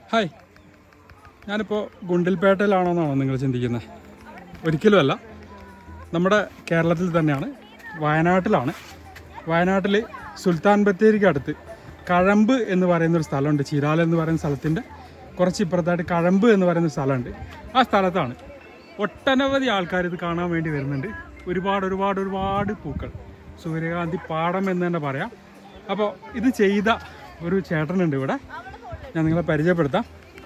Hi ഞാനിപ്പോൾ ഗുണ്ടിൽപേട്ടയിലാണോന്നാണോ നിങ്ങൾ ചിന്തിക്കുന്നത് ഒരിക്കലുമല്ല നമ്മുടെ കേരളത്തിൽ തന്നെയാണ് വയനാട്ടിലാണ് വയനാട്ടിൽ സുൽത്താൻ ബത്തേരിക്ക് അടുത്ത് കഴമ്പ് എന്ന് പറയുന്ന ഒരു സ്ഥലമുണ്ട് ചിരാൽ എന്ന് പറയുന്ന സ്ഥലത്തിൻ്റെ കുറച്ച് ഇപ്പുറത്തായിട്ട് കഴമ്പ് എന്ന് പറയുന്ന സ്ഥലമുണ്ട് ആ സ്ഥലത്താണ് ഒട്ടനവധി ആൾക്കാർ ഇത് കാണാൻ വേണ്ടി വരുന്നുണ്ട് ഒരുപാട് ഒരുപാട് ഒരുപാട് പൂക്കൾ സൂര്യകാന്തി പാടം എന്ന് തന്നെ പറയാം അപ്പോൾ ഇത് ചെയ്ത ഒരു ചേട്ടനുണ്ട് ഇവിടെ ഞാൻ നിങ്ങളെ പരിചയപ്പെടുത്താം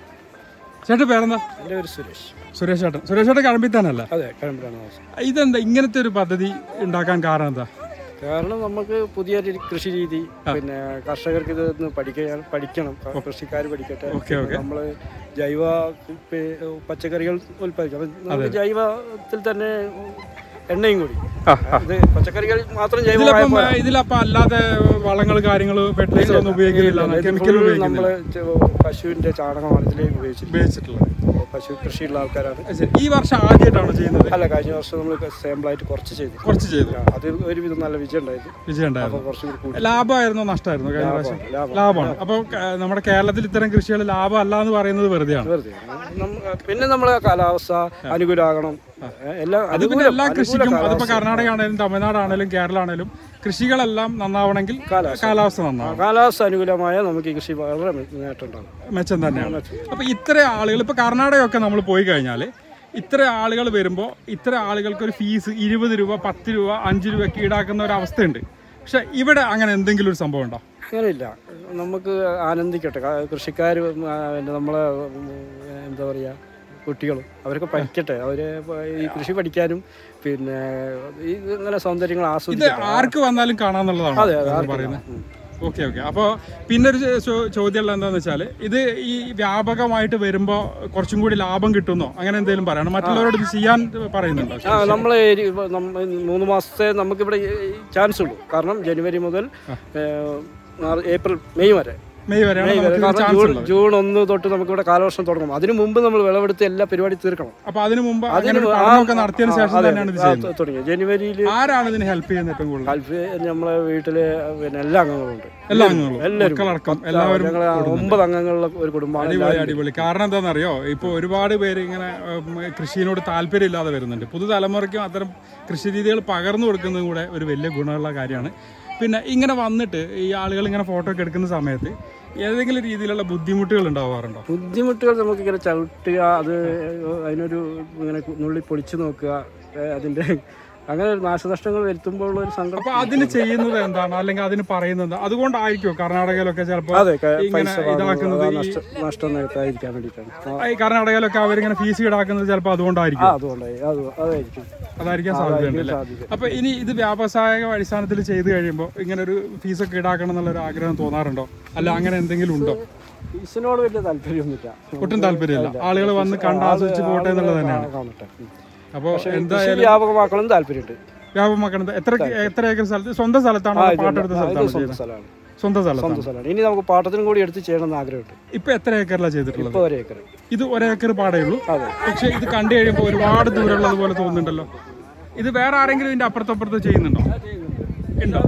ചേട്ടൻ പേരെന്താ എൻ്റെ പേര് സുരേഷ് സുരേഷ് ചേട്ടൻ സുരേഷ് ചേട്ടൻ കഴമ്പിൽ തന്നെയല്ലേ അതെ കഴമ്പിലാണ് താമസം ഇതെന്താ ഇങ്ങനത്തെ ഒരു പദ്ധതി ഉണ്ടാക്കാൻ കാരണം എന്താ കാരണം നമുക്ക് പുതിയ രീതി- കൃഷി രീതി പിന്നെ കർഷകർക്ക് ഇത് ഒന്ന് പഠിക്കാൻ പഠിക്കണം കൃഷിക്കാർ പഠിക്കട്ടെ ഓക്കെ ഓക്കെ നമ്മൾ ജൈവ പേ- പച്ചക്കറികൾ ഉൽപ്പാദിക്കും അപ്പം നമുക്ക് ജൈവത്തിൽ തന്നെ എണ്ണയും കൂടി ഇത് പച്ചക്കറികൾ മാത്രം ജൈവമായ ഇതിലപ്പം ഇതിലപ്പം അല്ലാതെ വളങ്ങൾ കാര്യങ്ങൾ ഫെർട്ടിലൈസർ ഒന്നും ഉപയോഗിക്കുന്നില്ല കെമിക്കൽ ഉപയോഗിക്കുന്നില്ല നമ്മൾ പശുവിന്റെ ചാണകമാണ് ഇതിലേക്ക് ഉപയോഗിച്ചിട്ട് ഉപയോഗിച്ചിട്ടുള്ളത് പശു കൃഷിയുള്ള ആൾക്കാരാണ് അത് ശരി. ഈ വർഷം ആദ്യമായിട്ടാണോ ചെയ്യുന്നത് അല്ല കഴിഞ്ഞ വർഷം നമ്മൾ സാമ്പിളായിട്ട് കുറച്ച് ചെയ്തു കുറച്ച് ചെയ്തു അത് ഒരുവിധം നല്ല വിജയം ഉണ്ടായത് വിജയം ഉണ്ടായിരുന്നു അപ്പോൾ കുറച്ചും കൂടി കൂടി ലാഭമായിരുന്നോ നഷ്ടമായിരുന്നോ കഴിഞ്ഞ പ്രാവശ്യം ലാഭം ലാഭമാണ് അപ്പോൾ നമ്മുടെ കേരളത്തിൽ ഇത്തരം കൃഷികൾ ലാഭം അല്ല എന്ന് പറയുന്നത് വെറുതെയാണ് വെറുതെ നമ്മ- പിന്നെ നമ്മളെ കാലാവസ്ഥ അനുകൂലമാകണം എല്ലാം അത് പിന്നെ എല്ലാ അനുകൂല കൃഷിക്കും അതിപ്പോ കാലാവസ്ഥ. കർണാടക ആണെങ്കിലും തമിഴ്നാടാണേലും കേരള ആണെങ്കിലും കൃഷികളെല്ലാം നന്നാവണമെങ്കിൽ കാലാവസ്ഥ. കാലാവസ്ഥ നന്നാവണം കാലാവസ്ഥ അനുകൂലമായ നമുക്ക് ഈ കൃഷി വളരെ മെ- നേട്ടം ഉണ്ടാകും മെച്ചം തന്നെയാണ് അപ്പൊ ഇത്ര ആളുകൾ ഇപ്പൊ കർണാടകയൊക്കെ നമ്മൾ പോയി കഴിഞ്ഞാൽ ഇത്ര ആളുകൾ വരുമ്പോൾ ഇത്ര ആളുകൾക്ക് ഒരു ഫീസ് ഇരുപത് രൂപ പത്ത് രൂപ അഞ്ച് രൂപയ്ക്ക് ഈടാക്കുന്ന ഒരു അവസ്ഥയുണ്ട് പക്ഷെ ഇവിടെ അങ്ങനെ എന്തെങ്കിലും ഒരു സംഭവം ഉണ്ടോ അങ്ങനെയില്ല നമുക്ക് ആനന്ദിക്കട്ടെ കൃഷിക്കാർ പിന്നെ നമ്മളെ ഉം, എന്താ പറയുക കുട്ടികളും അവരൊക്കെ പഠിക്കട്ടെ അവര് ഈ കൃഷി പഠിക്കാനും പിന്നെ ഈ ഇങ്ങനെ സൗന്ദര്യങ്ങൾ ഇത് ആസ്വദിക്കട്ടെ ആർക്ക് വന്നാലും കാണാന്നുള്ളതാണ് അതെ അതെ നിങ്ങൾ ആർക്കും പറയുന്നത് ഉം. ഓക്കെ ഓക്കെ അപ്പോൾ പിന്നെ ഒരു ചോ- ചോദ്യമുള്ള എന്താന്ന് വെച്ചാൽ ഇത് ഈ വ്യാപകമായിട്ട് വരുമ്പോൾ കുറച്ചും കൂടി ലാഭം കിട്ടുന്നോ അങ്ങനെ എന്തെങ്കിലും പറയണം മറ്റുള്ളവരോട് ഇത് ചെയ്യാൻ പറയുന്നുണ്ടോ ആ നമ്മളെ ഏരി- ഇപ്പൊ നമ്മ- മൂന്ന് മാസത്തെ നമുക്കിവിടെ ചാൻസ് ഉള്ളൂ കാരണം ജനുവരി മുതൽ ഏഹ്, മാർ- ഏപ്രിൽ മെയ് വരെ മെയ് വരെയാണ് മെയ് വരെ നമുക്ക് കാരണം ചാൻസ് ജൂൺ ഉള്ളത് ജൂൺ ഒന്ന് തൊട്ട് നമുക്കിവിടെ കാലവർഷം തുടങ്ങും അതിനു മുമ്പ് നമ്മൾ വിളവെടുത്ത് എല്ലാ പരിപാടി തീർക്കണം അപ്പൊ അതിനു മുമ്പ് അങ്ങനെ അതിന് ഒരു ആ- പഠനമൊക്കെ നടത്തിയതിനു ആ, ശേഷം അതെ, തന്നെയാണ് ഇത് ആ, ചെയ്യുന്നത് തുടങ്ങി ജനുവരിയിൽ ആരാണ് ഇതിന് ഹെൽപ്പ് ചെയ്യുന്നത് ഏറ്റവും കൂടുതൽ അൽഫ് നമ്മളെ വീട്ടിലെ പിന്നെ എല്ലാ അംഗങ്ങളും ഉണ്ട് എല്ലാ അംഗങ്ങളും എല്ലാവരും മക്കളടക്കം എല്ലാവരും ഞങ്ങൾ ഒമ്പത് അംഗങ്ങളുള്ള ഒരു കുടുംബമാണ് അടിപൊളി അടിപൊളി കാരണം എന്താണെന്നറിയോ ഇപ്പോൾ ഒരുപാട് പേര് ഇങ്ങനെ ഉം, കൃഷിയോട് താല്പര്യമില്ലാതെ വരുന്നുണ്ട് പുതുതലമുറയ്ക്കും അത്തരം കൃഷി രീതികൾ പകർന്നു കൊടുക്കുന്നതും കൂടെ ഒരു വലിയ ഗുണമുള്ള കാര്യമാണ് പിന്നെ ഇങ്ങനെ വന്നിട്ട് ഈ ആളുകൾ ഇങ്ങനെ ഫോട്ടോ ഒക്കെ എടുക്കുന്ന സമയത്ത് ഏതെങ്കിലും രീതിയിലുള്ള ബുദ്ധിമുട്ടുകൾ ഉണ്ടാവാറുണ്ടോ ബുദ്ധിമുട്ടുകൾ നമുക്ക് ഇങ്ങനെ ചവിട്ടുക അത് അതിനൊരു ഇങ്ങനെ നുള്ളി പൊളിച്ചു നോക്കുക ഏ, അതിന്റെ അങ്ങനെ ഒരു നാശനഷ്ടങ്ങൾ വരുത്തുമ്പോൾ ഒരു സങ്കടം അപ്പൊ അതിന് ചെയ്യുന്നത് എന്താണ് അല്ലെങ്കിൽ അതിന് പറയുന്നത് എന്താ അതുകൊണ്ടായിരിക്കും കർണാടകയിലൊക്കെ ചിലപ്പോൾ അതെ ക- ഇങ്ങനെ പൈസ ഇതാക്കുന്നത് വാങ്ങുന്നത്, ഈ- നഷ്ട- നഷ്ടം നികത്താതിരിക്കാൻ വേണ്ടിയിട്ടാണ് ആ, ഈ കർണാടകയിലൊക്കെ അവരിങ്ങനെ ഫീസ് ഈടാക്കുന്നത് ചിലപ്പോൾ ആ അതുകൊണ്ടായിരിക്കും അതുകൊണ്ടായി അത് അതായിരിക്കും അതായിരിക്കാൻ സാധ്യതയുണ്ട് അല്ലേ സാധ്യത അപ്പൊ ഇനി ഇത് വ്യാവസായിക അടിസ്ഥാനത്തിൽ ചെയ്തു കഴിയുമ്പോൾ ഇങ്ങനെ ഒരു ഫീസൊക്കെ ഈടാക്കണം എന്നുള്ള ഒരു ആഗ്രഹം തോന്നാറുണ്ടോ അല്ല അങ്ങനെ എന്തെങ്കിലും ഉണ്ടോ ഫീസിനോട് വലിയ താല്പര്യമൊന്നുമില്ല ഒട്ടും താല്പര്യമില്ല ആളുകൾ വന്ന് കണ്ട് ആസ്വദിച്ച് പോട്ടെ എന്നുള്ളത് തന്നെയാണ് കാണട്ടെ ഉം. അപ്പോൾ കൃഷി എന്തായാലും വ്യാപകമാക്കണം താല്പര്യമുണ്ട് വ്യാപകമാക്കണത് എത്ര എത്ര ഏക്കർ സ്ഥലത്ത് സ്വന്തം സ്ഥലത്താണോ അതോ പാട്ടെടുത്ത ഇത് സ്ഥലത്താണോ സ്വന്തം ചെയ്യുന്നത് സ്ഥലമാണ് സ്വന്തം സ്ഥലത്താണ് സ്വന്തം സ്ഥലമാണ് ഇനി നമുക്ക് പാട്ടത്തിനും കൂടി എടുത്ത് ചെയ്യണമെന്ന് ആഗ്രഹമുണ്ട് ഇപ്പൊ എത്ര ഏക്കറിലാണ് ചെയ്തിട്ടുള്ളത് ഇപ്പോൾ ഒരു ഏക്കർ ഇത് ഒരേക്കർ പാടേ ഉള്ളൂ അതെ പക്ഷെ ഇത് കണ്ടു കഴിയുമ്പോൾ ഒരുപാട് ദൂരമുള്ളത് പോലെ തോന്നുന്നുണ്ടല്ലോ ഇത് വേറെ ആരെങ്കിലും ഇതിന്റെ അപ്പുറത്തപ്പുറത്ത് ചെയ്യുന്നുണ്ടോ ഉണ്ടോ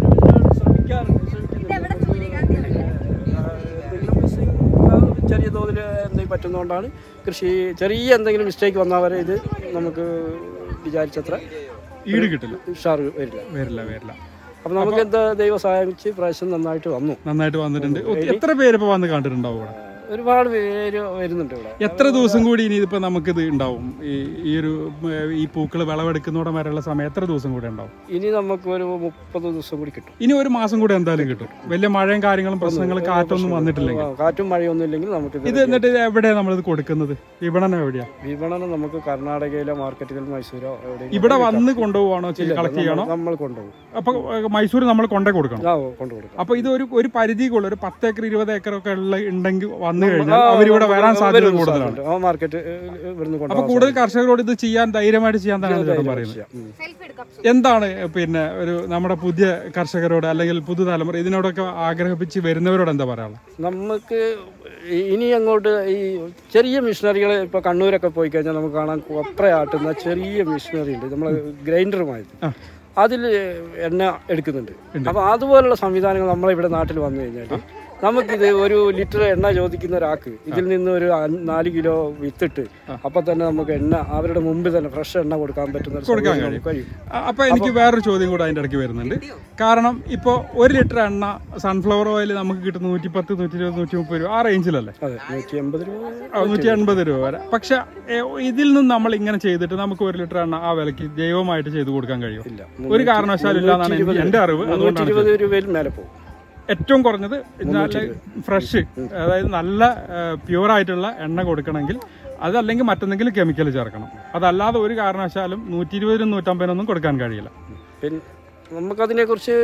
ചെറിയ തോതിൽ എന്തെങ്കിലും പറ്റുന്നതുകൊണ്ടാണ് കൃഷി ചെറിയ എന്തെങ്കിലും മിസ്റ്റേക്ക് വന്നാൽ വരെ ഇത് നമുക്ക് വിചാരിച്ചത്ര ഈട് കിട്ടില്ല ഉഷാർ വരില്ല വരില്ല വരില്ല അപ്പം നമുക്ക് എന്താ ദൈവം സഹായിച്ച് പ്രാവശ്യം നന്നായിട്ട് വന്നു നന്നായിട്ട് വന്നിട്ടുണ്ട് ഓ, എത്ര പേര് ഇപ്പൊ വന്ന് കണ്ടിട്ടുണ്ടാവും ഇവിടെ ഒരുപാട് പേര് വരുന്നുണ്ട് ഇവിടെ എത്ര ദിവസം കൂടി ഇനി ഇതിപ്പോ നമുക്കിത് ഉണ്ടാവും ഈ ഈ ഒരു ഉം, ഈ പൂക്കൾ വിളവെടുക്കുന്നോടം വരെയുള്ള സമയം എത്ര ദിവസം കൂടി ഉണ്ടാവും ഇനി നമുക്ക് ഒരു മുപ്പത് ദിവസം കൂടി കിട്ടും ഇനി ഒരു മാസം കൂടി എന്തായാലും കിട്ടും വലിയ മഴയും കാര്യങ്ങളും പ്രശ്നങ്ങളും കാറ്റൊന്നും വന്നിട്ടില്ലെങ്കിൽ ആ, കാറ്റും മഴയൊന്നും ഇല്ലെങ്കിൽ നമുക്ക് ഇത് എന്നിട്ട് ഇത് എവിടെയാണ് നമ്മളിത് കൊടുക്കുന്നത് വിപണനം എവിടെയാ വിപണനം നമുക്ക് കർണാടകയിലെ മാർക്കറ്റുകൾ മൈസൂരോ എവിടെയെങ്കിലും ഇവിടെ വന്ന് കൊണ്ടുപോവാണോ കളക്ട് ചെയ്യണോ നമ്മൾ കൊണ്ടുപോകും അപ്പൊ ഏഹ്, മൈസൂർ നമ്മൾ കൊണ്ടേ കൊടുക്കണം ആ കൊണ്ടുകൊടുക്കും അപ്പൊ ഇത് ഒരു ഒരു പരിധിക്കുള്ള ഒരു പത്ത് ഏക്കർ ഇരുപത് ഏക്കർ ഒക്കെ ഉള്ള ഉണ്ടെങ്കിൽ വന്നു കഴിഞ്ഞാൽ അവരിവിടെ വരാൻ സാധ്യത കൂടുതലാണ് ആ മാർക്കറ്റ് ഇവിടുന്ന് അപ്പൊ കൊണ്ടുപോകാം കൂടുതൽ കർഷകരോട് ഇത് ചെയ്യാൻ ധൈര്യമായിട്ട് ചെയ്യാൻ തന്നെയാണ് ചേട്ടൻ പറയുന്നത് എന്താണ് പിന്നെ ഒരു നമ്മുടെ പുതിയ കർഷകരോട് അല്ലെങ്കിൽ പുതുതലമുറ ഇതിനോടൊക്കെ ആഗ്രഹിപ്പിച്ച് വരുന്നവരോട് എന്താ പറയാനുള്ളത് നമുക്ക് ഈ- ഇനി അങ്ങോട്ട് ഈ ചെറിയ മിഷനറികൾ ഇപ്പൊ കണ്ണൂരൊക്കെ പോയി കഴിഞ്ഞാൽ നമുക്ക് കാണാൻ കൊപ്രയാട്ടുന്ന ചെറിയ മിഷനറി ഉണ്ട് നമ്മൾ ഗ്രൈൻഡറുമായിട്ട് ആ. അതിൽ എണ്ണ എടുക്കുന്നുണ്ട് അപ്പൊ അതുപോലുള്ള സംവിധാനങ്ങൾ നമ്മളെ ഇവിടെ നാട്ടിൽ വന്നു കഴിഞ്ഞാൽ നമുക്കിത് ഒരു ലിറ്റർ എണ്ണ ചോദിക്കുന്ന ഒരാൾക്ക് ഇതിൽ നിന്ന് ഒരു അ- നാല് കിലോ വിത്തിട്ട് അപ്പൊ തന്നെ നമുക്ക് എണ്ണ അവരുടെ മുമ്പിൽ തന്നെ ഫ്രഷ് എണ്ണ കൊടുക്കാൻ പറ്റുന്ന ഒരു കൊടുക്കാൻ സൗകര്യം നമുക്ക് കഴിയും അ- അപ്പൊ എനിക്ക് വേറൊരു ചോദ്യം കൂടെ അതിന്റെ ഇടയ്ക്ക് വരുന്നുണ്ട് കാരണം ഇപ്പോൾ ഒരു ലിറ്റർ എണ്ണ സൺഫ്ലവർ ഓയിൽ നമുക്ക് കിട്ടുന്ന നൂറ്റിപ്പത്ത് നൂറ്റി ഇരുപത് നൂറ്റി മുപ്പത് രൂപ ആ റേഞ്ചിലല്ലേ അതെ നൂറ്റി എൺപത് രൂപ ആ, നൂറ്റി എൺപത് രൂപ വരെ പക്ഷെ ഏ, ഇതിൽ നിന്ന് നമ്മൾ ഇങ്ങനെ ചെയ്തിട്ട് നമുക്ക് ഒരു ലിറ്റർ എണ്ണ ആ വിലക്ക് ജൈവമായിട്ട് ചെയ്ത് കൊടുക്കാൻ കഴിയും ഇല്ല ഒരു കാരണവശാലും ഇല്ല എന്നാണ് എനിക്ക് എന്റെ അറിവ് മുന്നൂറ്റി അതുകൊണ്ടാണ് ഇരുപത് രൂപയിൽ മേലെ പോകും ഏറ്റവും കുറഞ്ഞത് നല്ല ഫ്രഷ് അതായത് നല്ല പ്യൂർ ആയിട്ടുള്ള എണ്ണ കൊടുക്കണമെങ്കിൽ അതല്ലെങ്കിൽ മറ്റെന്തെങ്കിലും കെമിക്കൽ ചേർക്കണം അതല്ലാതെ ഒരു കാരണവശാലും നൂറ്റി ഇരുപതിനും നൂറ്റമ്പതിനൊന്നും കൊടുക്കാൻ കഴിയില്ല പിന്നെ നമുക്കതിനെക്കുറിച്ച്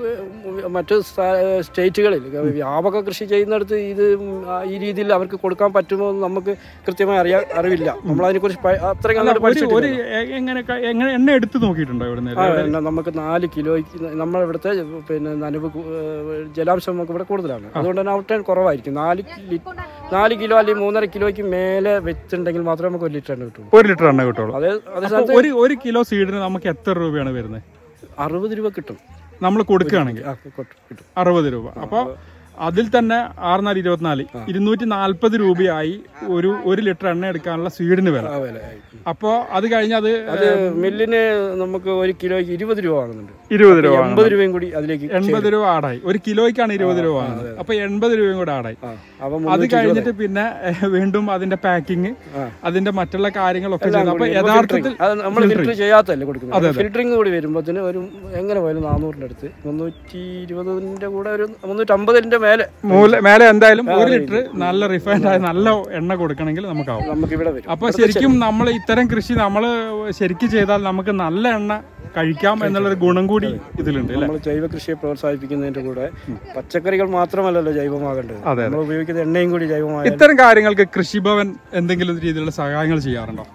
മറ്റ് സ്ഥാ- സ്റ്റേറ്റുകളിൽ വ്യാപക കൃഷി ചെയ്യുന്നിടത്ത് ഇത് ഈ രീതിയിൽ അവർക്ക് കൊടുക്കാൻ പറ്റുമോ എന്ന് നമുക്ക് കൃത്യമായി അറിയാൻ അറിവില്ല നമ്മളതിനെക്കുറിച്ച് പ- അത്രയും അങ്ങോട്ട് ഒരു ഒരു പഠിച്ചിട്ടില്ല എ- എങ്ങനെ എങ്ങനെ എണ്ണ എടുത്ത് നോക്കിയിട്ടുണ്ടോ ഇവിടെ ആ, എണ്ണ നമുക്ക് നാല് കിലോയ്ക്ക് നമ്മളിവിടുത്തെ പിന്നെ നനവ് കു- ഏഹ് ജലാംശം നമുക്ക് ഇവിടെ കൂടുതലാണ് അതുകൊണ്ട് തന്നെ ഔട്ട് കുറവായിരിക്കും നാല് ലി- നാല് കിലോ അല്ലെങ്കിൽ മൂന്നര കിലോയ്ക്ക് മേലെ വെച്ചിട്ടുണ്ടെങ്കിൽ മാത്രമേ നമുക്ക് ഒരു ലിറ്റർ എണ്ണ കിട്ടുള്ളൂ ഒരു ലിറ്റർ എണ്ണ കിട്ടുള്ളൂ അതേ അതേ അപ്പൊ ഒരു ഒരു കിലോ സീഡിന് നമുക്ക് എത്ര രൂപയാണ് വരുന്നത് അറുപത് രൂപ കിട്ടും നമ്മൾ കൊടുക്കുകയാണെങ്കിൽ ആ കിട്ടും കിട്ടും അറുപത് രൂപ അപ്പോൾ അതിൽ തന്നെ ആറുനാല് ഇരുപത്തിനാല് ഇരുന്നൂറ്റി നാൽപ്പത് രൂപയായി ഒരു ഒരു ലിറ്റർ എണ്ണ എടുക്കാനുള്ള സീഡിന് വില ആ വില ആയി. അപ്പോൾ അത് കഴിഞ്ഞ് അത് അത് മില്ലിന് നമുക്ക് ഒരു കിലോയ്ക്ക് ഇരുപത് രൂപ വാങ്ങുന്നുണ്ട് ഇരുപത് രൂപ എൺപത് രൂപയും കൂടി അതിലേക്ക് എൺപത് രൂപ ആടായി ഒരു കിലോയ്ക്കാണ് ഇരുപത് രൂപ വാങ്ങുന്നത് അപ്പൊ എൺപത് രൂപയും കൂടെ ആടായി ആ അവ അത് കഴിഞ്ഞിട്ട് പിന്നെ ഏഹ്, വീണ്ടും അതിന്റെ പാക്കിങ് ആ. അതിന്റെ മറ്റുള്ള കാര്യങ്ങളൊക്കെ ചെയ്യുന്നത് അപ്പൊ യഥാർത്ഥത്തിൽ അത് നമ്മൾ ഫിൽറ്റർ ചെയ്യാത്തല്ലേ കൊടുക്കുന്നത് ഫിൽറ്ററിങ് കൂടി വരുമ്പോഴത്തേന് ഒരു എങ്ങനെ പോയാലും നാനൂറിന്റെ അടുത്ത് മുന്നൂറ്റി ഇരുപതിന്റെ കൂടെ ഒരു മുന്നൂറ്റി അമ്പതിന്റെ മേലെ മൂല മേലെ എന്തായാലും ഒരു ലിറ്റർ നല്ല റിഫൈൻഡ് ആയ നല്ല എണ്ണ കൊടുക്കണമെങ്കിൽ നമുക്കാവും നമുക്ക് ഇവിടെ വരും അപ്പൊ ശരിക്കും നമ്മൾ ഇത്തരം കൃഷി നമ്മൾ ശരിക്കും ചെയ്താൽ നമുക്ക് നല്ല എണ്ണ കഴിക്കാം എന്നുള്ളൊരു ഗുണം കൂടി ഇതിലുണ്ട് അല്ലേ നമ്മൾ ജൈവ കൃഷിയെ പ്രോത്സാഹിപ്പിക്കുന്നതിന്റെ കൂടെ പച്ചക്കറികൾ മാത്രമല്ലല്ലോ ജൈവമാകേണ്ടത് അതെ, നമ്മൾ ഉപയോഗിക്കുന്ന എണ്ണയും കൂടി ജൈവമായ ഇത്തരം കാര്യങ്ങൾക്ക് കൃഷിഭവൻ എന്തെങ്കിലും രീതിയിലുള്ള സഹായങ്ങൾ ചെയ്യാറുണ്ടോ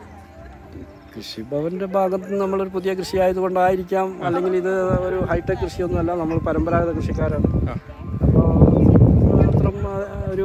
കൃഷിഭവന്റെ ഭാഗത്ത് നിന്ന് നമ്മളൊരു പുതിയ കൃഷി ആയതുകൊണ്ടായിരിക്കാം അല്ലെങ്കിൽ ഇത് ഒരു ഹൈടെക് കൃഷിയൊന്നുമല്ല നമ്മൾ പരമ്പരാഗത കൃഷിക്കാരാണ് അപ്പോൾ മാത്രം ആ, ഒരു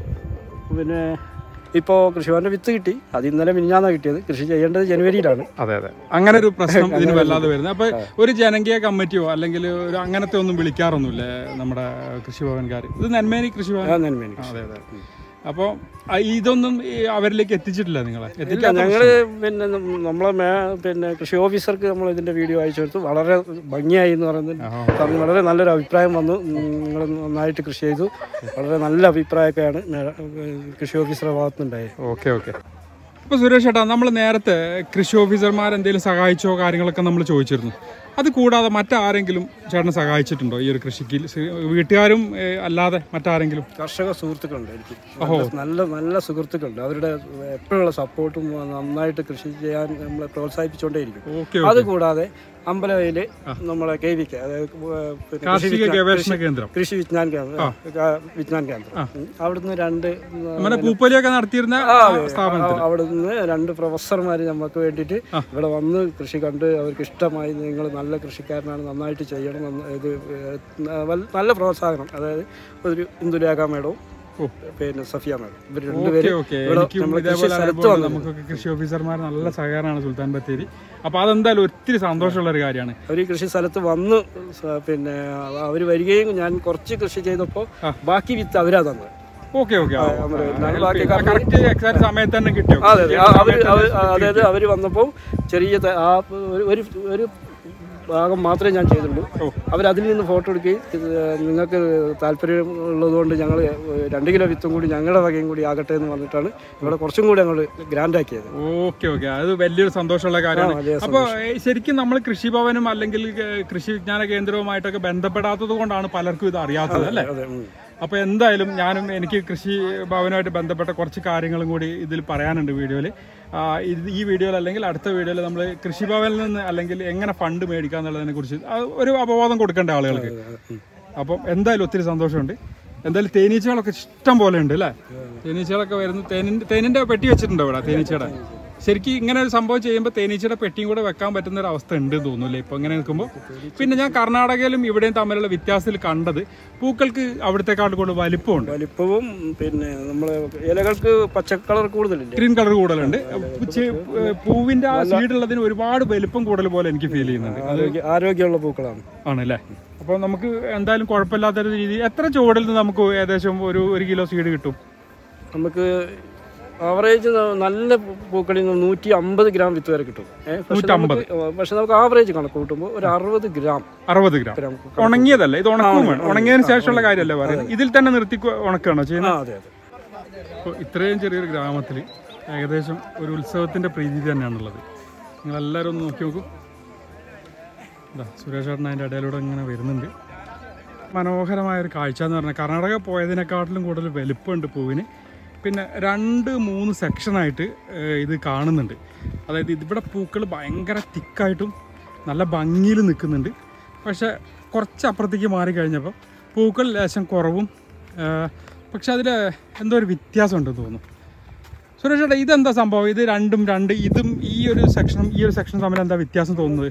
പിന്നെ ഇപ്പോൾ കൃഷിഭവന്റെ വിത്ത് കിട്ടി അത് ഇന്നലെ മിനിഞ്ഞാന്നാണ് കിട്ടിയത് കൃഷി ചെയ്യേണ്ടത് ജനുവരിയിലാണ് അതെ അതെ അങ്ങനെ ഒരു പ്രശ്നം ഇതിന് വല്ലാതെ വരുന്നത് അപ്പൊ ഒരു ജനകീയ കമ്മിറ്റിയോ അല്ലെങ്കിൽ ഒരു അങ്ങനത്തെ ഒന്നും വിളിക്കാറൊന്നുമില്ലേ നമ്മുടെ കൃഷിഭവൻകാർ ഇത് നെന്മേനി കൃഷിഭവൻ ആ നന്മേനി ആ, അതെ അതെ അപ്പോൾ ഇതൊന്നും ഈ അവരിലേക്ക് എത്തിച്ചിട്ടില്ല നിങ്ങളെ ഇല്ല എത്തിക്കാത്ത ഞങ്ങൾ പിന്നെ നം- നമ്മളെ മേ പിന്നെ കൃഷി ഓഫീസർക്ക് നമ്മൾ ഇതിന്റെ വീഡിയോ അയച്ചു കൊടുത്തു വളരെ ഭംഗിയായി എന്ന് പറയുന്നത് ആഹാ. പറഞ്ഞു വളരെ നല്ലൊരു അഭിപ്രായം വന്നു നിങ്ങൾ നന്നായിട്ട് കൃഷി ചെയ്തു വളരെ നല്ല അഭിപ്രായമൊക്കെയാണ് മേ- കൃഷി ഓഫീസറുടെ ഭാഗത്തുനിന്നുണ്ടായത് ഓക്കെ ഓക്കെ അപ്പോൾ സുരേഷ് ചേട്ടാ നമ്മൾ നേരത്തെ കൃഷി ഓഫീസർമാർ എന്തെങ്കിലും സഹായിച്ചോ കാര്യങ്ങളൊക്കെ നമ്മൾ ചോദിച്ചിരുന്നു അത് കൂടാതെ മറ്റാരെങ്കിലും ചേട്ടനെ സഹായിച്ചിട്ടുണ്ടോ ഈ ഒരു കൃഷിക്ക് സ് വീട്ടുകാരും ഏ, അല്ലാതെ മറ്റാരെങ്കിലും കർഷക സുഹൃത്തുക്കളുണ്ട് എനിക്ക് നല്ല- നല്ല നല്ല സുഹൃത്തുക്കളുണ്ട് അവരുടെ എപ്പോഴുള്ള സപ്പോർട്ടും നന്നായിട്ട് കൃഷി ചെയ്യാൻ നമ്മളെ പ്രോത്സാഹിപ്പിച്ചുകൊണ്ടേയിരിക്കും ഓക്കെ അത് കൂടാതെ അമ്പലവയല് നമ്മളെ കെ വി കെ അതായത് ഏഹ്, പിന്നെ കൃഷി കാർഷിക വിജ്ഞാന- ഗവേഷണ കേന്ദ്രം കൃഷി വിജ്ഞാൻ കേന്ദ്രം ക- വിജ്ഞാൻ കേന്ദ്രം ഉം. അവിടുന്ന് രണ്ട് ഉം, നമ്മുടെ പൂപ്പൊലിയൊക്കെ നടത്തിയിരുന്ന ആ, ആ അതെ. സ്ഥാപനത്തിൽ ആ, അവിടുന്ന് രണ്ട് പ്രൊഫസർമാർ നമുക്ക് വേണ്ടിയിട്ട് ഇവിടെ വന്ന് കൃഷി കണ്ട് അവർക്ക് ഇഷ്ടമായി നിങ്ങൾ നല്ല കൃഷിക്കാരനാണ് നന്നായിട്ട് ചെയ്യണം നന്ന- ഇത് ഏഹ്, വൽ- നല്ല പ്രോത്സാഹനം അതായത് ഒരു ഇന്ദുലേഖ മേഡവും ഓ. പിന്നെ സഫിയ മേഡം ഇവർ ഓക്കെ രണ്ടുപേരും ഓക്കെ ഇവിടെ എനിക്കും നമ്മളെ കൃഷി ഇതേപോലെ സ്ഥലത്ത് അനുഭവം ഉണ്ട്. വന്നു നമുക്കൊക്കെ കൃഷി ഓഫീസർമാർ നല്ല സഹകരണമാണ് സുൽത്താൻ ബത്തേരി അപ്പോൾ അതെന്തായാലും ഒത്തിരി സന്തോഷമുള്ള ഒരു കാര്യമാണ് അവർ ഈ കൃഷി സ്ഥലത്ത് വന്ന് സ- പിന്നെ അവർ വരികയും ഞാൻ കുറച്ച് കൃഷി ചെയ്തപ്പോൾ ബാക്കി വിത്ത് അവരാ തന്നത് ഓക്കെ ഓക്കെ നമ്മള് ഞാൻ ബാക്കി കറക്റ്റ് എക്സാക്ട് സമയത്ത് തന്നെ കിട്ടിയോ അതെ അതെ അവർ അതായത് അവർ വന്നപ്പോൾ ചെറിയ ത- ആ ഒരു- ഒരു ഒരു ഭാഗം മാത്രമേ ഞാൻ ചെയ്തിട്ടുള്ളൂ അവരതിൽ നിന്ന് ഫോട്ടോ എടുക്കുകയും ഇത് നിങ്ങൾക്ക് താല്പര്യം ഉള്ളതുകൊണ്ട് ഞങ്ങൾ രണ്ട് കിലോ വിത്തും കൂടി ഞങ്ങളുടെ വകയും കൂടി ആകട്ടെ എന്ന് പറഞ്ഞിട്ടാണ് ഇവിടെ കുറച്ചും കൂടി ഞങ്ങൾ ഗ്രാൻഡ് ആക്കിയത് ഓക്കെ ഓക്കെ അത് വലിയൊരു സന്തോഷമുള്ള കാര്യമാണ് വലിയ അപ്പോൾ ശരിക്കും നമ്മൾ കൃഷിഭവനും അല്ലെങ്കിൽ ഏഹ്, കൃഷി വിജ്ഞാന കേന്ദ്രവുമായിട്ടൊക്കെ ബന്ധപ്പെടാത്തത് കൊണ്ടാണ് പലർക്കും ഇത് അറിയാത്തത് അല്ലേ അതെ ഉം. അപ്പോൾ എന്തായാലും ഞാനും എനിക്ക് കൃഷി ഭവനുമായിട്ട് ബന്ധപ്പെട്ട കുറച്ച് കാര്യങ്ങളും കൂടി ഇതിൽ പറയാനുണ്ട് വീഡിയോയിൽ ഇത് ഈ വീഡിയോയിൽ അല്ലെങ്കിൽ അടുത്ത വീഡിയോയിൽ നമ്മൾ കൃഷിഭവനിൽ നിന്ന് അല്ലെങ്കിൽ എങ്ങനെ ഫണ്ട് മേടിക്കുക എന്നുള്ളതിനെ കുറിച്ച് ഒരു അവബോധം കൊടുക്കേണ്ട ആളുകൾക്ക് ഉം. അപ്പം എന്തായാലും ഒത്തിരി സന്തോഷമുണ്ട് എന്തായാലും തേനീച്ചകളൊക്കെ ഇഷ്ടം പോലെ ഉണ്ട് അല്ലേ തേനീച്ചകളൊക്കെ വരുന്നു തേനിൻ്റെ തേനിൻ്റെ പെട്ടി വെച്ചിട്ടുണ്ടോ ഇവിടെ തേനീച്ചയുടെ ശരിക്കും ഇങ്ങനെ ഒരു സംഭവം ചെയ്യുമ്പോൾ തേനീച്ചയുടെ പെട്ടിയും കൂടെ വെക്കാൻ പറ്റുന്ന ഒരു അവസ്ഥ ഉണ്ട് എന്ന് തോന്നുന്നില്ലേ ഇപ്പോൾ ഇങ്ങനെ നിൽക്കുമ്പോൾ പിന്നെ ഞാൻ കർണാടകയിലും ഇവിടെയും തമ്മിലുള്ള വ്യത്യാസത്തിൽ കണ്ടത് പൂക്കൾക്ക് അവിടത്തെക്കാൾ കൂടുതൽ വലിപ്പമുണ്ട് വലിപ്പവും പിന്നെ നമ്മളെ ഇലകൾക്ക് പച്ച കളർ കൂടുതലില്ലേ ഗ്രീൻ കളർ കൂടുതലുണ്ട് ചെ- പൂവിന്റെ ആ സീഡുള്ളതിന് ഒരുപാട് വലിപ്പം കൂടുതൽ പോലെ എനിക്ക് ഫീൽ ചെയ്യുന്നുണ്ട് ആരോഗ്യ ആരോഗ്യമുള്ള പൂക്കളാണ് ആണല്ലേ അപ്പോൾ നമുക്ക് എന്തായാലും കുഴപ്പമില്ലാത്ത രീതി എത്ര ചുവടിൽ നിന്ന് നമുക്ക് ഏകദേശം ഒരു ഒരു കിലോ സീഡ് കിട്ടും നമുക്ക് ആവറേജ് നല്ല പൂക്കളിൽ നിന്ന് നൂറ്റി അമ്പത് ഗ്രാം വിത്ത് വരെ കിട്ടും ഏ, പക്ഷെ നമുക്ക് പക്ഷെ നമുക്ക് ആവറേജ് കണക്ക് കൂട്ടുമ്പോൾ ഒരു അറുപത് ഗ്രാം അറുപത് ഗ്രാം ഗ്രാം ഉണങ്ങിയതല്ല ഇത് ഉണക്കും വേണം ഉണങ്ങിയതിന് ശേഷമുള്ള കാര്യമല്ലേ പറയുന്നത് ഇതിൽ തന്നെ നിർത്തി ഉണക്കുകയാണോ ആ ചെയ്യുന്നത് അതെ അതെ അപ്പോൾ ഇത്രയും ചെറിയൊരു ഗ്രാമത്തിൽ ഏകദേശം ഒരു ഉത്സവത്തിൻ്റെ പ്രീതി തന്നെയാണുള്ളത് നിങ്ങളെല്ലാവരും ഒന്ന് നോക്കി നോക്കൂ ഇതാ സുരേഷ് ചേട്ടൻ അതിൻ്റെ ഇടയിലൂടെ ഇങ്ങനെ വരുന്നുണ്ട് മനോഹരമായ ഒരു കാഴ്ച എന്ന് പറഞ്ഞാൽ കർണാടക പോയതിനെക്കാട്ടിലും കൂടുതൽ വലുപ്പമുണ്ട് പൂവിന് പിന്നെ രണ്ട് മൂന്ന് സെക്ഷനായിട്ട് ഏഹ്, ഇത് കാണുന്നുണ്ട് അതായത് ഇതിവിടെ പൂക്കൾ ഭയങ്കര തിക്കായിട്ടും നല്ല ഭംഗിയിൽ നിൽക്കുന്നുണ്ട് പക്ഷേ കുറച്ച് അപ്പുറത്തേക്ക് മാറിക്കഴിഞ്ഞപ്പോൾ പൂക്കൾ ലേശം കുറവും ഏഹ്, പക്ഷെ അതിൽ എന്തോ ഒരു വ്യത്യാസം ഉണ്ടെന്ന് തോന്നുന്നു സുരേഷ് ചേട്ടാ ഇതെന്താ സംഭവം ഇത് രണ്ടും രണ്ട് ഇതും ഈ ഒരു സെക്ഷനും ഈ ഒരു സെക്ഷനും തമ്മിൽ എന്താ വ്യത്യാസം തോന്നുന്നത്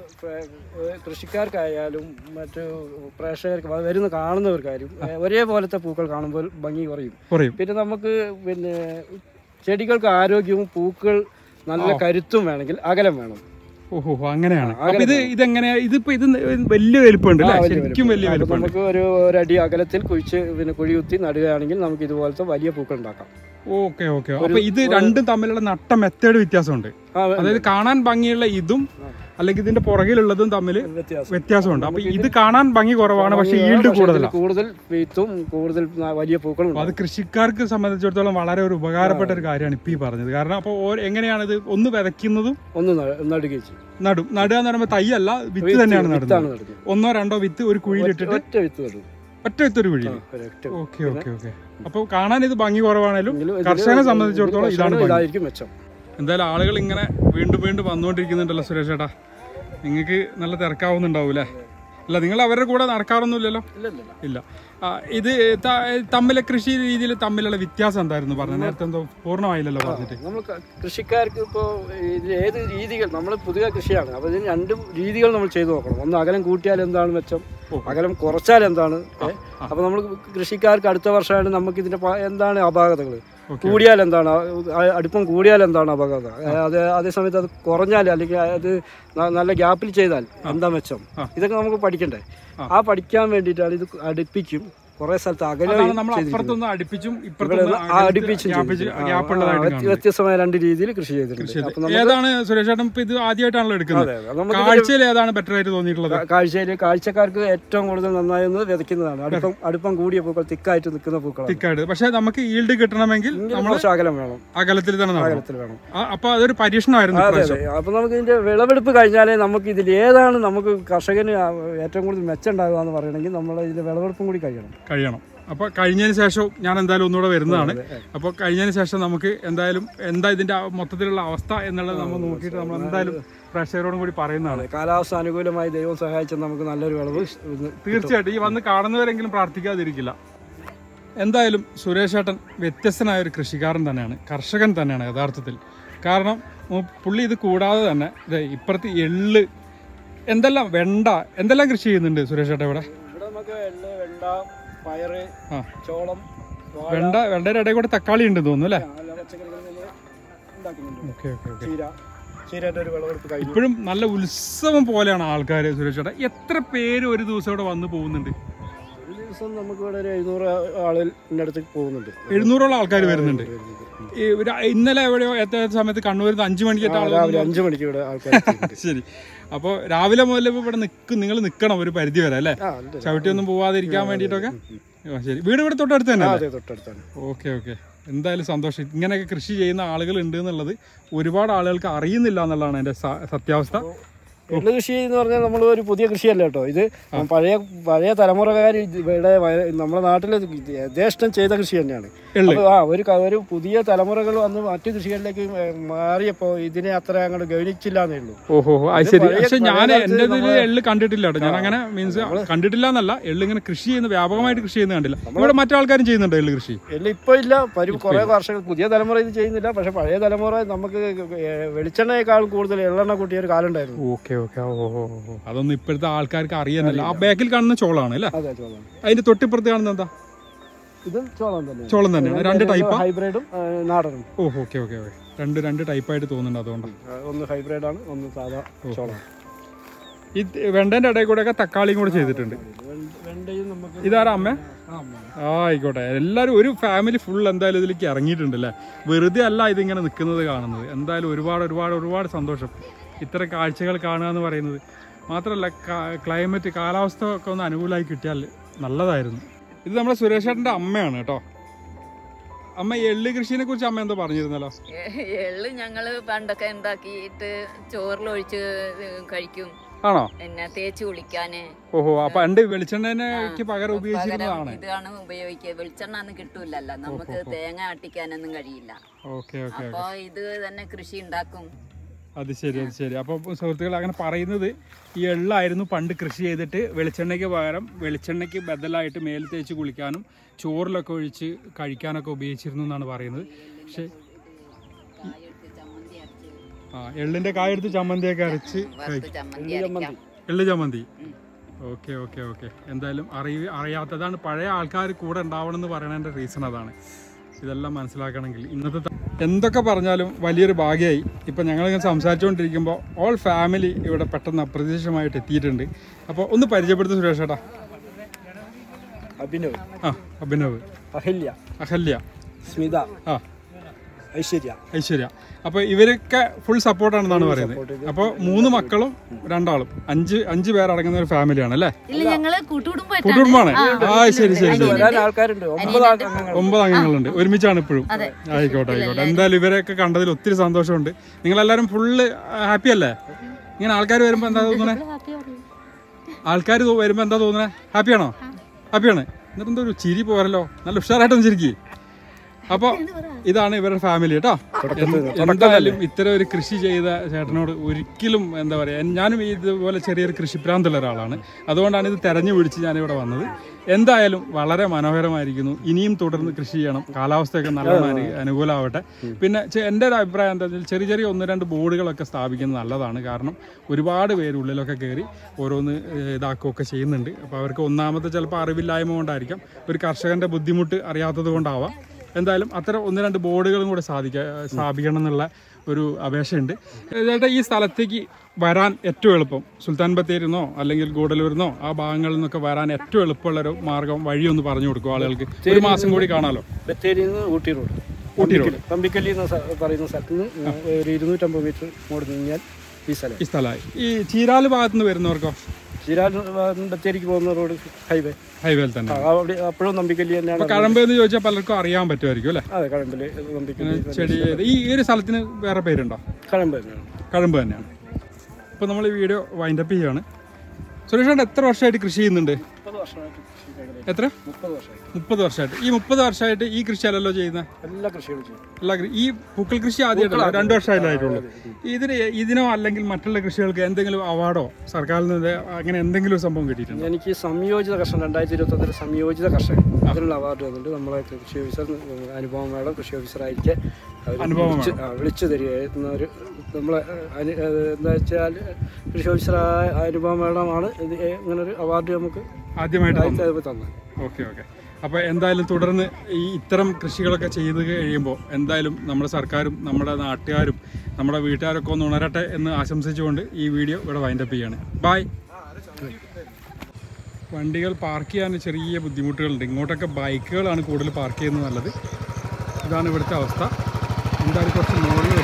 ഏഹ് കൃഷിക്കാർക്കായാലും മറ്റു പ്രേക്ഷകർക്ക് വ- വരുന്ന കാണുന്നവർക്കായാലും ഏഹ് ഒരേപോലത്തെ പൂക്കൾ കാണുമ്പോൾ ഭംഗി കുറയും കുറയും പിന്നെ നമുക്ക് പിന്നെ ചെടികൾക്ക് ആരോഗ്യവും പൂക്കൾ നല്ല കരുത്തും വേണമെങ്കിൽ അകലം വേണം ഓഹോ അങ്ങനെയാണ് അപ്പൊ ഇത് ഇതെങ്ങനെയാ ഇതിപ്പോ ഇത് വലിയ വലിപ്പമുണ്ട് അല്ലേ വലിയ ശരിക്കും വലിയ അപ്പൊ വലിപ്പമുണ്ട് നമുക്ക് ഒരു ഒരടി അകലത്തിൽ കുഴിച്ച് പിന്നെ കുഴി കുത്തി നടുകയാണെങ്കിൽ നമുക്ക് ഇതുപോലത്തെ വലിയ പൂക്കൾ ഉണ്ടാക്കാം ഓക്കെ ഓക്കെ അപ്പൊ ഇത് രണ്ടും തമ്മിലുള്ള നട്ട മെത്തേഡ് വ്യത്യാസമുണ്ട് ആ, അതായത് കാണാൻ ഭംഗിയുള്ള ഇതും അല്ലെങ്കിൽ ഇതിന്റെ പുറകിലുള്ളതും തമ്മിൽ വ്യത്യാസം വ്യത്യാസമുണ്ട് അപ്പൊ ഇത് കാണാൻ ഭംഗി കുറവാണ് പക്ഷെ ഈൽഡ് പക്ഷേ ഇതിൽ കൂടുതലാണ് കൂടുതൽ വിത്തും കൂടുതൽ ന- വലിയ പൂക്കളും അപ്പൊ അത് കൃഷിക്കാർക്ക് സംബന്ധിച്ചിടത്തോളം വളരെ ഒരു ഉപകാരപ്പെട്ട ഒരു കാര്യമാണ് ഇപ്പൊ ഈ പറഞ്ഞത് കാരണം അപ്പോൾ എങ്ങനെയാണ് ഇത് ഒന്ന് വിതയ്ക്കുന്നതും ഒന്ന് ന- നടുകയും ചെയ്യും നടും നടുക എന്ന് പറയുമ്പോൾ തൈയല്ല വിത്ത് തന്നെയാണ് നടുന്നത് വിത്താണ് നടുന്നത് ഒന്നോ രണ്ടോ വിത്ത് ഒരു കുഴിയിലിട്ടിട്ട് ഒറ്റ വിത്ത് നടും ഒറ്റ വിത്ത് ഒരു കുഴിയിൽ ഒരൊറ്റ ഓക്കെ ഓക്കെ ഓക്കെ അപ്പോൾ കാണാൻ ഇത് ഭംഗി കുറവാണേലും എങ്കിലും ഇതില് കർഷകനെ സംബന്ധിച്ചിടത്തോളം ഇതാണ് കർഷകന് ഭംഗി ഇതായിരിക്കും മെച്ചം എന്തായാലും ആളുകൾ ഇങ്ങനെ വീണ്ടും വീണ്ടും വന്നുകൊണ്ടിരിക്കുന്നുണ്ടല്ലോ സുരേഷ് ചേട്ടാ നിങ്ങൾക്ക് നല്ല തിരക്കാവുന്നുണ്ടാവൂലേ അല്ല നിങ്ങൾ അവരുടെ കൂടെ നടക്കാറൊന്നുമില്ലല്ലോ ഇല്ല ആ, ഇത് ത- തമ്മിലെ കൃഷി രീതിയിൽ തമ്മിലുള്ള വ്യത്യാസം എന്തായിരുന്നു പറഞ്ഞത് നേരത്തെ എന്തോ പൂർണ്ണമായില്ലല്ലോ പറഞ്ഞിട്ട് നമ്മൾ ക- കൃഷിക്കാർക്ക് ഇപ്പോൾ ഇതിൽ ഏത് രീതികൾ നമ്മൾ പുതിയ കൃഷിയാണ് അപ്പോൾ ഇതിന് രണ്ട് രീതികൾ നമ്മൾ ചെയ്തു നോക്കണം ഒന്ന് അകലം കൂട്ടിയാൽ എന്താണ് മെച്ചം അകലം കുറച്ചാൽ എന്താണ് അപ്പോൾ നമ്മൾ കൃഷിക്കാർക്ക് അടുത്ത വർഷമാണ് നമുക്ക് ഇതിന്റെ പ- എന്താണ് അപാകതകൾ കൂടിയാൽ എന്താണ് ആ- ആ- അടുപ്പം കൂടിയാൽ എന്താണ് അപാകത അത് അതേ സമയത്ത് അത് കുറഞ്ഞാൽ അല്ലെങ്കിൽ അത് ന- നല്ല ഗ്യാപ്പിൽ ചെയ്താൽ എന്താ മെച്ചം ഇതൊക്കെ നമുക്ക് പഠിക്കണ്ടേ ആ പഠിക്കാൻ വേണ്ടിയിട്ടാണ് ഇത് അടുപ്പിക്കും കുറേ സ്ഥലത്ത് അകലെ അതാണ് നമ്മൾ അപ്പുറത്തൊന്ന് അടുപ്പിച്ചും ഇപ്പുറത്തൊന്ന് ആ അടുപ്പിച്ചും ഗ്യാപ്പിച്ച് ചെയ്തിട്ടുണ്ട്. ആ, ഗ്യാപ്പുള്ളതായിട്ട് ആ, വ്യത്യ- വ്യത്യസ്തമായ രണ്ട് രീതിയിൽ കൃഷി ചെയ്തിട്ടുണ്ട് അപ്പൊ ഏതാണ് സുരേഷ് ചേട്ടൻ ഇപ്പൊ ഇത് ആദ്യമായിട്ടാണല്ലോ എടുക്കുന്നത് അതെ, അതെ. നമുക്ക് കാഴ്ചയിൽ ഏതാണ് ബെറ്റർ ആയിട്ട് തോന്നിയിട്ടുള്ളത് കാഴ്ചയിൽ കാഴ്ചക്കാർക്ക് ഏറ്റവും കൂടുതൽ നന്നായിരുന്നത് വിതയ്ക്കുന്നതാണ് അടുപ്പം അടുപ്പം കൂടിയ പൂക്കൾ തിക്കായിട്ട് നിൽക്കുന്ന പൂക്കളാണ് തിക്കായിട്ട് പക്ഷെ നമുക്ക് ഈൽഡ് കിട്ടണമെങ്കിൽ എങ്കിലും കുറച്ച് അകലം വേണം അകലത്തിൽ തന്നെ നടക്കണം അകലത്തിൽ വേണം ആ, അപ്പൊ അതൊരു പരീക്ഷണമായിരുന്നു അതെ ഇപ്രാവശ്യം. അതെ അപ്പൊ നമുക്ക് ഇതിന്റെ വിളവെടുപ്പ് കഴിഞ്ഞാലേ നമുക്ക് ഇതിൽ ഏതാണ് നമുക്ക് കർഷകന് ആ ഏറ്റവും കൂടുതൽ മെച്ചം ഉണ്ടാകുക എന്ന് പറയണമെങ്കിൽ നമ്മൾ ഇതിന്റെ വിളവെടുപ്പും കൂടി കഴിയണം കഴിയണം അപ്പോൾ കഴിഞ്ഞതിന് ശേഷം ഞാൻ എന്തായാലും ഒന്നുകൂടെ വരുന്നതാണ് അപ്പോൾ കഴിഞ്ഞതിന് ശേഷം നമുക്ക് എന്തായാലും എന്താ ഇതിന്റെ ആ മൊത്തത്തിലുള്ള അവസ്ഥ എന്നുള്ളത് നമ്മൾ നോക്കിയിട്ട് നമ്മൾ എന്തായാലും പ്രേക്ഷകരോടും കൂടി പറയുന്നതാണ് കാലാവസ്ഥ അനുകൂലമായി ദൈവം സഹായിച്ചാൽ നമുക്ക് നല്ലൊരു വിളവ് ഇത് തീർച്ചയായിട്ടും ഈ വന്ന് കാണുന്നവരെങ്കിലും പ്രാർത്ഥിക്കാതിരിക്കില്ല എന്തായാലും സുരേഷ് ഏട്ടൻ വ്യത്യസ്തനായ ഒരു കൃഷിക്കാരൻ തന്നെയാണ് കർഷകൻ തന്നെയാണ് യഥാർത്ഥത്തിൽ കാരണം മു- പുള്ളി ഇത് കൂടാതെ തന്നെ ദേ ഇപ്പുറത്ത് എള്ള് എന്തെല്ലാം വെണ്ട എന്തെല്ലാം കൃഷി ചെയ്യുന്നുണ്ട് സുരേഷ് ഏട്ടൻ ഇവിടെ ഇവിടെ നമുക്ക് എള്ള് വെണ്ട പയറ് ആ. ചോളം വാഴ, വെണ്ട വെണ്ടയുടെ ഇടയിൽ കൂടെ തക്കാളി ഉണ്ട് തോന്നുന്നു അല്ലേ എല്ലാ പച്ചക്കറികളും നമ്മൾ ഉണ്ടാക്കുന്നുണ്ട് ഓക്കെ ഓക്കെ ഓക്കെ ചീര ചീരയുടെ ഒരു വിളവെടുപ്പ് കഴിഞ്ഞു ഇപ്പോഴും നല്ല ഉത്സവം പോലെയാണ് ആൾക്കാർ സുരേഷ് ചേട്ടാ എത്ര പേര് ഒരു ദിവസം ഇവിടെ വന്ന് പോകുന്നുണ്ട് ഒരു ദിവസം നമുക്ക് ഇവിടെ ഒരു എഴുന്നൂറ് ആളുകൾ എൻ്റെ അടുത്ത് പോകുന്നുണ്ട് എഴുന്നൂറോളം ആൾക്കാർ വരുന്നുണ്ട് ഈ ഒരു- ഇന്നലെ എവിടെയോ എത്ര സമയത്ത് കണ്ണൂരിൽ നിന്ന് അഞ്ചു മണിക്ക് എത്ത ആളുകൾ രാവിലെ അഞ്ചു മണിക്ക് ഇവിടെ ആൾക്കാർ എത്തിയിട്ടുണ്ട്. ശരി അപ്പോൾ രാവിലെ മുതൽ ഇവിടെ നിൽക്കും നിങ്ങൾ നിൽക്കണം ഒരു പരിധി വരെ അല്ലേ ആ ഉണ്ട് ചവിട്ടി ഒന്നും പോവാതിരിക്കാൻ വേണ്ടിയിട്ടൊക്കെ ആ, ശരി വീട് ഇവിടെ തൊട്ടടുത്ത് തന്നെ ആ, അല്ലേ അതെ തൊട്ടടുത്താണ് ഓക്കെ ഓക്കെ എന്തായാലും സന്തോഷം ഇങ്ങനെയൊക്കെ കൃഷി ചെയ്യുന്ന ആളുകൾ ഉണ്ട് എന്നുള്ളത് ഒരുപാട് ആളുകൾക്ക് അറിയുന്നില്ല എന്നുള്ളതാണ് എൻ്റെ സ- സത്യാവസ്ഥ എള്ള് കൃഷി എന്ന് പറഞ്ഞാൽ നമ്മൾ ഒരു പുതിയ കൃഷിയല്ല കേട്ടോ ഇത് പഴയ പഴയ തലമുറക്കാർ ഇവിടെ വയ- നമ്മുടെ നാട്ടിൽ യഥേഷ്ടം ചെയ്ത കൃഷി തന്നെയാണ് എള്ള്. അപ്പൊ ആ ഒരു ക- ഒരു പുതിയ തലമുറകൾ വന്ന് മറ്റു കൃഷികളിലേക്ക് മാറിയപ്പോൾ ഇതിനെ അത്ര അങ്ങോട്ട് ഗവനിച്ചില്ല എന്നേ ഉള്ളൂ ഓഹോ അത് ശരി പഴയ- പക്ഷെ ഞാൻ പഴയ എൻ്റെ കാലത്ത് ഇതിൽ എള്ള് കണ്ടിട്ടില്ല കേട്ടോ ഞാൻ അങ്ങനെ മീൻസ് കണ്ടിട്ടില്ല എന്നല്ല എള്ള് ഇങ്ങനെ കൃഷി ചെയ്യുന്ന വ്യാപകമായിട്ട് കൃഷി ചെയ്യുന്ന കണ്ടില്ല ഇവിടെ മറ്റാൾക്കാരും ചെയ്യുന്നുണ്ടോ എള്ള് കൃഷി എള്ള് ഇപ്പൊ ഇല്ല പരി കുറെ വർഷങ്ങൾ പുതിയ തലമുറ ഇത് ചെയ്യുന്നില്ല പക്ഷെ പഴയ തലമുറ നമുക്ക് വെളിച്ചെണ്ണയേക്കാൾ കൂടുതൽ എള്ളെണ്ണ കൂട്ടിയ ഒരു കാലം ഉണ്ടായിരുന്നു ഓക്കെ ഓക്കെ ഓ ഓ, ഓ. അതൊന്നും ഇപ്പോഴത്തെ ആൾക്കാർക്ക് അറിയാനല്ല ആ ബാക്കിൽ കാണുന്ന ചോളാണ് അല്ലേ അതെ ചോളം അതിന്റെ തൊട്ടിപ്പുറത്ത് കാണുന്നത് എന്താ ഇതും ചോളം തന്നെ ചോളം തന്നെയാണ് രണ്ട് ടൈപ്പാ ഹൈബ്രിഡും ആ, നാടനും ഓ ഓക്കെ ഓക്കെ ഓക്കെ രണ്ട് രണ്ട് ടൈപ്പായിട്ട് തോന്നുന്നുണ്ട് അതുകൊണ്ട് ആ, ഒന്ന് ഹൈബ്രിഡ് ആണ് ഒന്ന് സാധാ ചോളം ഈ വെണ്ടേൻ്റെ ഇടയിൽ കൂടെയൊക്കെ തക്കാളിയും കൂടെ ചെയ്തിട്ടുണ്ട് വെണ്ടയും നമുക്ക് ഇതാരാ അമ്മ ആ അമ്മ. ആ ആയിക്കോട്ടെ എല്ലാവരും ഒരു ഫാമിലി ഫുൾ എന്തായാലും ഇതിലേക്ക് ഇറങ്ങിയിട്ടുണ്ട് അല്ലേ വെറുതെ അല്ല ഇതിങ്ങനെ നിൽക്കുന്നത് കാണുന്നത് എന്തായാലും ഒരുപാട് ഒരുപാട് ഒരുപാട് സന്തോഷം ഇത്തരം കാഴ്ചകൾ കാണുക എന്ന് പറയുന്നത് മാത്രമല്ല ക്ലൈമറ്റ് കാലാവസ്ഥ ഒക്കെ ഒന്ന് അനുകൂലമായി കിട്ടിയാൽ നല്ലതായിരുന്നു ഇത് നമ്മുടെ സുരേഷ് ചേട്ടൻ്റെ അമ്മയാണ് കേട്ടോ അമ്മ എള്ള് കൃഷിനെ കുറിച്ച് അമ്മ എന്തോ പറഞ്ഞിരുന്നല്ലോ എള്ള് ഞങ്ങള് പണ്ടൊക്കെ ഉണ്ടാക്കിയിട്ട് ചോറിലൊഴിച്ച് കഴിക്കും ആണോ പിന്നെ തേച്ച് കുളിക്കാന് ഓഹോ അപ്പൊ പണ്ട് വെളിച്ചെണ്ണയ്ക്ക് പകരം പകരം ഉപയോഗിച്ചിരുന്നതാണ് ഇതാണ് ഉപയോഗിക്കുക വെളിച്ചെണ്ണ ഒന്നും കിട്ടൂലല്ലോ നമുക്ക് തേങ്ങ ആട്ടിക്കാനൊന്നും കഴിയില്ല ഓക്കെ ഓക്കെ അപ്പൊ ഇത് തന്നെ കൃഷി ഉണ്ടാക്കും അത് ശരി അത് ശരി അപ്പോൾ സുഹൃത്തുക്കൾ അങ്ങനെ പറയുന്നത് ഈ എള്ളായിരുന്നു പണ്ട് കൃഷി ചെയ്തിട്ട് വെളിച്ചെണ്ണയ്ക്ക് പകരം വെളിച്ചെണ്ണയ്ക്ക് ബദലായിട്ട് മേൽ തേച്ച് കുളിക്കാനും ചോറിലൊക്കെ ഒഴിച്ച് കഴിക്കാനൊക്കെ ഉപയോഗിച്ചിരുന്നു എന്നാണ് പറയുന്നത് പക്ഷേ കായെടുത്ത് ചമ്മന്തി അരച്ച് ആ എള്ളിൻ്റെ കായെടുത്ത് ചമ്മന്തിയൊക്കെ അരച്ച് വറുത്ത് ചമ്മന്തി അരക്കാം എള്ള് ചമ്മന്തി ഉം. ഓക്കെ ഓക്കെ ഓക്കെ എന്തായാലും അറിയ അറിയാത്തതാണ് പഴയ ആൾക്കാർ കൂടെ ഉണ്ടാവണം എന്ന് പറയണതിൻ്റെ റീസൺ അതാണ് ഇതെല്ലാം മനസ്സിലാക്കണമെങ്കിൽ ഇന്നത്തെ ത- എന്തൊക്കെ പറഞ്ഞാലും വലിയൊരു ഭാഗ്യമായി ഇപ്പം ഞങ്ങളിങ്ങനെ സംസാരിച്ചുകൊണ്ടിരിക്കുമ്പോൾ ഓൾ ഫാമിലി ഇവിടെ പെട്ടെന്ന് അപ്രതീക്ഷിതമായിട്ട് എത്തിയിട്ടുണ്ട് അപ്പോൾ ഒന്ന് പരിചയപ്പെടുത്തി സുരേഷ് ചേട്ടാ അഭിനവ് ആ അഭിനവ് അഹല്യ അഹല്യ സ്മിത ആ ഐശ്വര്യ ഐശ്വര്യ അപ്പോൾ ഇവരൊക്കെ ഫുൾ സപ്പോർട്ടാണെന്നാണ് പറയുന്നത് അപ്പോൾ മൂന്ന് മക്കളും രണ്ടാളും അഞ്ച് അഞ്ച് പേരടങ്ങുന്ന ഒരു ഫാമിലിയാണ് അല്ലേ ഇല്ല ഞങ്ങള് കൂട്ടുകുടുംബമായിട്ടാണ് കുടുംബമാണ് ആ ശരി ശരി ശരി വരാൻ ആൾക്കാരുണ്ട് ഒമ്പത് അംഗങ്ങൾ ഒമ്പത് അംഗങ്ങളുണ്ട് ഒരുമിച്ചാണ് ഇപ്പോഴും ആയിക്കോട്ടെ ആയിക്കോട്ടെ എന്തായാലും ഇവരെയൊക്കെ കണ്ടതിൽ ഒത്തിരി സന്തോഷമുണ്ട് നിങ്ങളെല്ലാവരും ഫുള്ള് ഹാപ്പി അല്ലേ ഇങ്ങനെ ആൾക്കാർ വരുമ്പോൾ എന്താ തോന്നുന്നത് ആൾക്കാർ വരുമ്പോൾ എന്താ തോന്നുന്നത് ഹാപ്പിയാണോ ഹാപ്പിയാണ് എന്നിട്ട് എന്തോ ഒരു ചിരി പോരല്ലോ നല്ല ഉഷാറായിട്ടൊന്ന് ചിരിക്കി അപ്പോൾ ഇതാണ് ഇവരുടെ ഫാമിലി കേട്ടോ എന്തായാലും ഇത്തരം ഒരു കൃഷി ചെയ്ത ചേട്ടനോട് ഒരിക്കലും എന്താ പറയുക ഞാനും ഇതുപോലെ ചെറിയൊരു കൃഷിഭ്രാന്തുള്ള ഒരാളാണ് അതുകൊണ്ടാണ് ഇത് തെരഞ്ഞു പിടിച്ച് ഞാനിവിടെ വന്നത് എന്തായാലും വളരെ മനോഹരമായിരിക്കുന്നു ഇനിയും തുടർന്ന് കൃഷി ചെയ്യണം കാലാവസ്ഥയൊക്കെ നല്ലോണം അനു- അനുകൂലമാവട്ടെ പിന്നെ ചെ- എൻ്റെ ഒരു അഭിപ്രായം എന്താ വെച്ചാൽ ചെറിയ ചെറിയ ഒന്ന് രണ്ട് ബോർഡുകളൊക്കെ സ്ഥാപിക്കുന്നത് നല്ലതാണ് കാരണം ഒരുപാട് പേര് ഉള്ളിലൊക്കെ കയറി ഓരോന്ന് ഏഹ്, ഇതാക്കുകയൊക്കെ ചെയ്യുന്നുണ്ട് അപ്പോൾ അവർക്ക് ഒന്നാമത്തെ ചിലപ്പോൾ അറിവില്ലായ്മ കൊണ്ടായിരിക്കാം ഒരു കർഷകൻ്റെ ബുദ്ധിമുട്ട് അറിയാത്തത് കൊണ്ടാവാം എന്തായാലും അത്തരം ഒന്ന് രണ്ട് ബോർഡുകളും കൂടെ സാധിക്ക സ്ഥാപിക്കണം എന്നുള്ള ഒരു അപേക്ഷയുണ്ട് ചേട്ടാ ഈ സ്ഥലത്തേക്ക് വരാൻ ഏറ്റവും എളുപ്പം സുൽത്താൻ ബത്തേരിൽ നിന്നോ അല്ലെങ്കിൽ ഗൂഡലൂരിൽ നിന്നോ ആ ഭാഗങ്ങളിൽ നിന്നൊക്കെ വരാൻ ഏറ്റവും എളുപ്പമുള്ളൊരു മാർഗം വഴി ഒന്ന് പറഞ്ഞു കൊടുക്കും ആളുകൾക്ക് ഒരു മാസം കൂടി കാണാമല്ലോ ബത്തേരിയിൽ നിന്ന് ഊട്ടി റോഡ് ഊട്ടി റോഡ് തമ്പിക്കല്ലി എന്ന സ്ഥ- പറയുന്ന സ്ഥലത്ത് നിന്ന് ഒരു ഇരുന്നൂറ്റമ്പത് മീറ്റർ മോഡ് നീങ്ങിയാൽ ഈ സ്ഥലം ഈ സ്ഥലമായി ഈ ചീരാല് ഭാഗത്ത് നിന്ന് വരുന്നവർക്കോ ചിരാൽ ബത്തേരിക്ക് പോകുന്ന റോഡ് ഹൈവേ ഹൈവേയിൽ തന്നെ ആ, അവിടെ അപ്പോഴും നമ്പിക്കല്ലി തന്നെയാണ് അപ്പൊ കഴമ്പ് എന്ന് ചോദിച്ചാൽ പലർക്കും അറിയാൻ പറ്റുമായിരിക്കും അല്ലേ അതെ കഴമ്പില് നമ്പിക്കല്ലി ചെടി ഈ ഈ ഒരു സ്ഥലത്തിന് വേറെ പേരുണ്ടോ കഴമ്പ് തന്നെയാണ് കഴമ്പ് തന്നെയാണ് അപ്പോൾ നമ്മൾ ഈ വീഡിയോ വൈൻഡപ്പ് ചെയ്യുകയാണ് സുരേഷ് ചേട്ടൻ എത്ര വർഷമായിട്ട് കൃഷി ചെയ്യുന്നുണ്ട് മുപ്പത് വർഷമായിട്ട് കൃഷി മേഖലയിൽ എത്ര മുപ്പത് വർഷമായിട്ട് മുപ്പത് വർഷമായിട്ട് ഈ മുപ്പത് വർഷമായിട്ട് ഈ കൃഷി അല്ലല്ലോ ചെയ്യുന്നത് എല്ലാ കൃഷികളും ചെയ്യും എല്ലാ കൃ- ഈ പൂക്കൾ കൃഷി ആദ്യമായിട്ടല്ലോ രണ്ട് വർഷമായിട്ടായിട്ടുള്ളൂ ഇതിന് ഇതിനോ അല്ലെങ്കിൽ മറ്റുള്ള കൃഷികൾക്ക് എന്തെങ്കിലും അവാർഡോ സർക്കാരിൽ നിന്ന് അങ്ങനെ എന്തെങ്കിലും സംഭവം കിട്ടിയിട്ടുണ്ടോ എനിക്ക് സംയോജിത കർഷകൻ രണ്ടായിരത്തി ഇരുപത്തൊന്നിൽ സംയോജിത കർഷകൻ അതിനുള്ള അവാർഡ് വന്നിട്ട് നമ്മളെ കൃഷി ഓഫീസർ അനുഭവം മേഡം കൃഷി ഓഫീസറായിരിക്കെ അവർ അനുപമ വിളിച്ച് ആ, വിളിച്ചു തരികയായിരുന്ന ഒരു നമ്മളെ അനു- ഏഹ് എന്താ വെച്ചാൽ കൃഷി ഓഫീസറായ അനുപമ മേഡമാണ് ഇത് ഇങ്ങനെ ഒരു അവാർഡ് നമുക്ക് ആദ്യമായിട്ട് വന്നത് ആദ്യത്തെ തന്നത് ഓക്കെ ഓക്കെ അപ്പോൾ എന്തായാലും തുടർന്ന് ഈ ഇത്തരം കൃഷികളൊക്കെ ചെയ്ത് കഴിയുമ്പോൾ എന്തായാലും നമ്മുടെ സർക്കാരും നമ്മുടെ നാട്ടുകാരും നമ്മുടെ വീട്ടുകാരൊക്കെ ഒന്ന് ഉണരട്ടെ എന്ന് ആശംസിച്ചുകൊണ്ട് ഈ വീഡിയോ ഇവിടെ വൈൻഡപ്പ് ചെയ്യാണ് ബായ് വണ്ടികൾ പാർക്ക് ചെയ്യാൻ ചെറിയ ബുദ്ധിമുട്ടുകളുണ്ട് ഇങ്ങോട്ടൊക്കെ ബൈക്കുകളാണ് കൂടുതൽ പാർക്ക് ചെയ്യുന്നത് നല്ലത് ഇതാണ് ഇവിടുത്തെ അവസ്ഥ എന്തായാലും കുറച്ച് മുകളിൽ